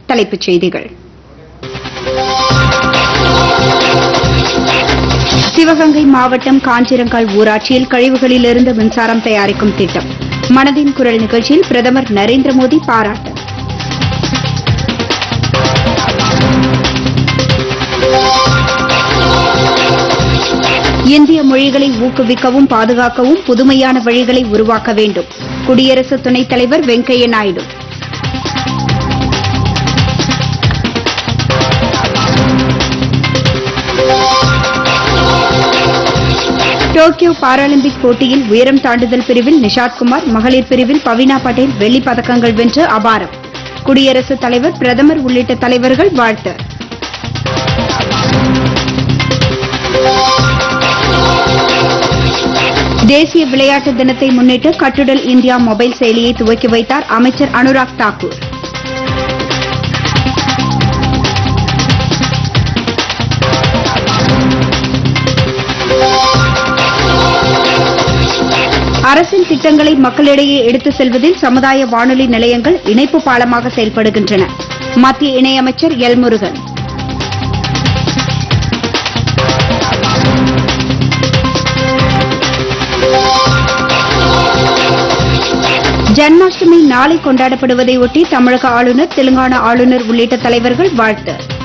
தலைப்புச் செய்திகள் சிவகங்கை மாவட்டம் காஞ்சிரங்கால் ஊராட்சியில் கழிவுகளிலிருந்து மின்சாரம் தயாரிக்கும் திட்டம் மனதின் குரல் நிகழ்ச்சியில் பிரதமர் நரேந்திர மோடி பாராட்டு இந்திய மொழிகளை ஊக்குவிக்கவும் பாதுகாக்கவும் புதுமையான வழிகளை உருவாக்க வேண்டும் குடியரசு துணைத் தலைவர் வெங்கையா நாயுடு டோக்கியோ பாராலிம்பிக் போட்டியில் உயரம் தாண்டுதல் பிரிவில் நிஷாத் குமார் மகளிர் பிரிவில் பவினா பட்டேல் வெள்ளிப் பதக்கங்கள் வென்று அபாரம் குடியரசுத் தலைவர் பிரதமர் உள்ளிட்ட தலைவர்கள் வாழ்த்து தேசிய விளையாட்டு தினத்தை முன்னிட்டு கட்டுடல் இந்தியா மொபைல் செயலியை துவக்கி வைத்தார் அமைச்சர் அனுராக் தாக்கூர் அரசின் திட்டங்களை மக்களிடையே எடுத்துச் செல்வதில் சமுதாய வானொலி நிலையங்கள் இணைப்பு பாலமாக செயல்படுகின்றன மத்திய இணையமைச்சர் எல் முருகன் ஜன்மாஷ்டமி நாளை கொண்டாடப்படுவதையொட்டி தமிழக ஆளுநர் தெலுங்கானா ஆளுநர் உள்ளிட்ட தலைவர்கள் வாழ்த்து